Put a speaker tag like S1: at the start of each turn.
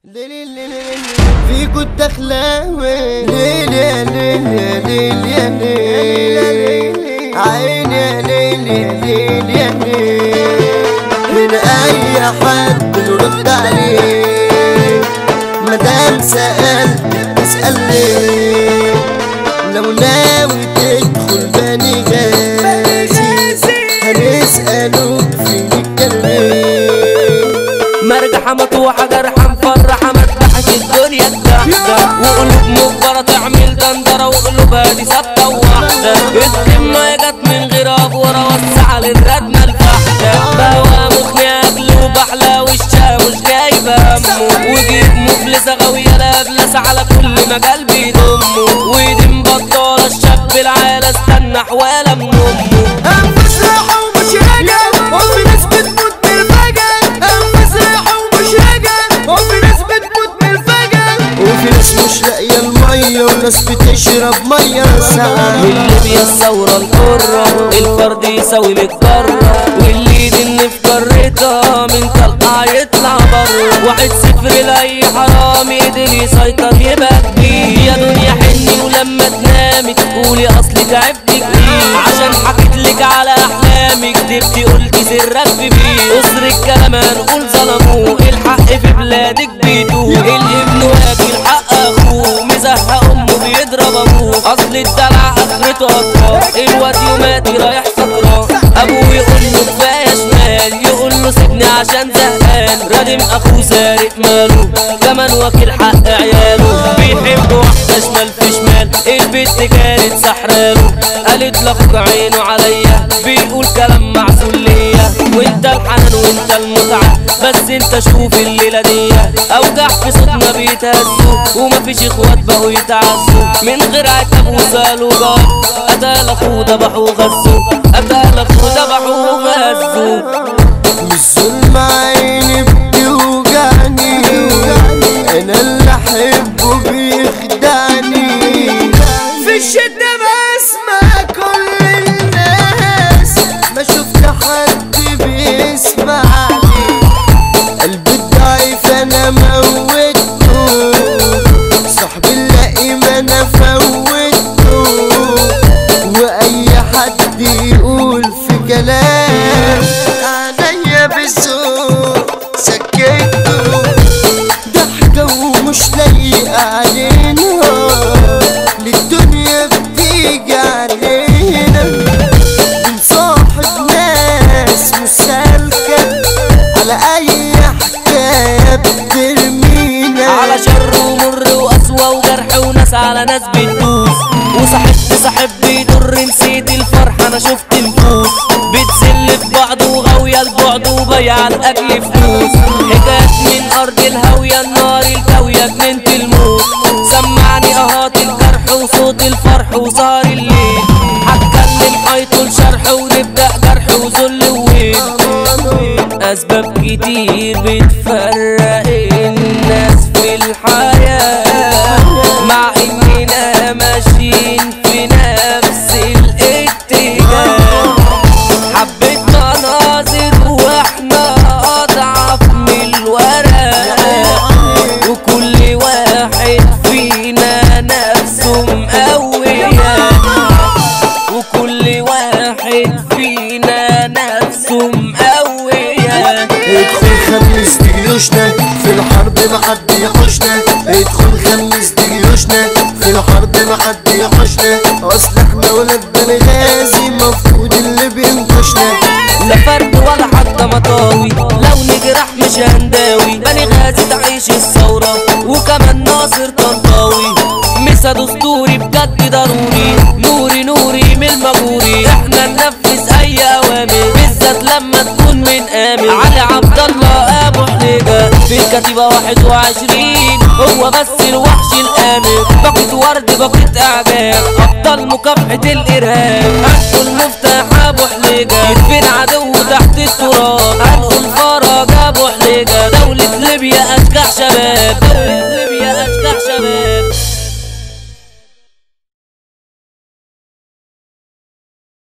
S1: فيكو الدخلاوي ليل يا ليل يا ليل يا ليل عيني يا ليل يا ليل يا ليل من اي حد نرد عليه مدام سألت تسأل ليه لو ناوي تدخل بني غازي هنسألوك في الكلام
S2: مرجحة مطوحة جرحة مفرحة مدحت الدنيا التحتة وقلوب مجبرة تعمل دندرة وقلوبها دي ثابتة وواحدة الكلمة جت من غير أبورة وسع للردمة الفحتة بهوى مخني أكل وبحلى وشها مش جايبة همه وجيب مفلسة غاوية لابلسة على كل مجال بيضمه وإيدي مبطلة الشاب العالة استنى حوالة من أمه
S1: أنفس راحة ومش راجع وفي ناس بتموت من الفجر أنفس راحة ومش راجع وفي ناس بتموت من الفجر وفي ناس مش لاقية المية وناس بتشرب مية ساقعة
S2: اللي الثورة الحرة الفرد يساوي متكرر واللي يدن في كرتها من طلقة يطلع بره واحد صفر لأي حرام قدر يسيطر يبقى كبير يا دنيا حني ولما تنامي تقولي أصلي تعبت كتير عشان حكيت لك على أحلامي كدبتي قلتي سرك في بيه قصر الكلام هنقول ظلموه الحق في بلادك بيتوه الابن واكل حق أخوه مزهق أمه بيضرب أبوه أصل الدلع آخرته أطراف الواد يوماتي رايح سكران أبوه يقول له كفاية شمال يقول له سيبني عشان زهقان رادم أخوه سارق ماله كمان واكل حق عياله بيحب واحدة شمال في شمال البت كانت سحراله قالت لاخوك عينه عليا بيقول كلام معسول ليا وانت الحنان وانت المتعة بس انت شوف الليلة دي اوجع في صوتنا بيتهزوا ومفيش اخوات بقوا يتعزوا من غير عتاب وسالوا جار قتل اخوه ذبحوا غزوا قتل اخوه ذبحوا غزوا
S1: مش ظلم عيني بتوجعني انا اللي احبه بيخدعني في الشدة بسمع كل الناس ما شفت حد بيسمعني قلبي الضعيف انا موته صاحبي اللئيم انا فوته واي حد يقول في كلام عليا بالذوق سكته ضحكة ومش لايقة علينا للدنيا بتيجي علينا بنصاحب ناس مسالكة على أي حكاية بترمينا
S2: على شر ومر وقسوة وجرح وناس على ناس بتدوس وصاحبت صاحب بيضر نسيت الفرحة انا شفت نفوس بتسل في بعض وغاوية لبعض وبيع لأجل فلوس حكايات من أرض الهاوية النار الكاوية جنينة الموت سمعني أهات الجرح وصوت الفرح وسهر الليل هتكلم هيطول شرح ونبدأ جرح وذل وويل أسباب كتير بتفرق الناس في الحياة مع إننا ماشيين في نفس الاتجاه حبيت مناظر وإحنا أضعف من الورق وكل واحد فينا نفسه مقوية وكل واحد فينا نفسه مقوية
S1: ادخل خمس جيوشنا في الحرب ما حد يحوشنا ادخل خمس جيوشنا في الحرب ما حد يحوشنا اصل احنا ولاد بني غازي مفقود اللي بينكشنا
S2: لا فرد ولا حتى مطاوي لو نجرح مش هنداوي بني غازي تعيش الثورة وكمان ناصر طنطاوي مسا دستوري بجد ضروري نوري نوري من المغوري احنا ننفذ اي اوامر بالذات لما تكون من امن علي عبد الله ابو حنيجة في الكتيبة 21 هو بس الوحش الامن باقة ورد باقة اعجاب ابطال مكافحة الارهاب عنده المفتاح ابو حنيجة يدفن عدو تحت التراب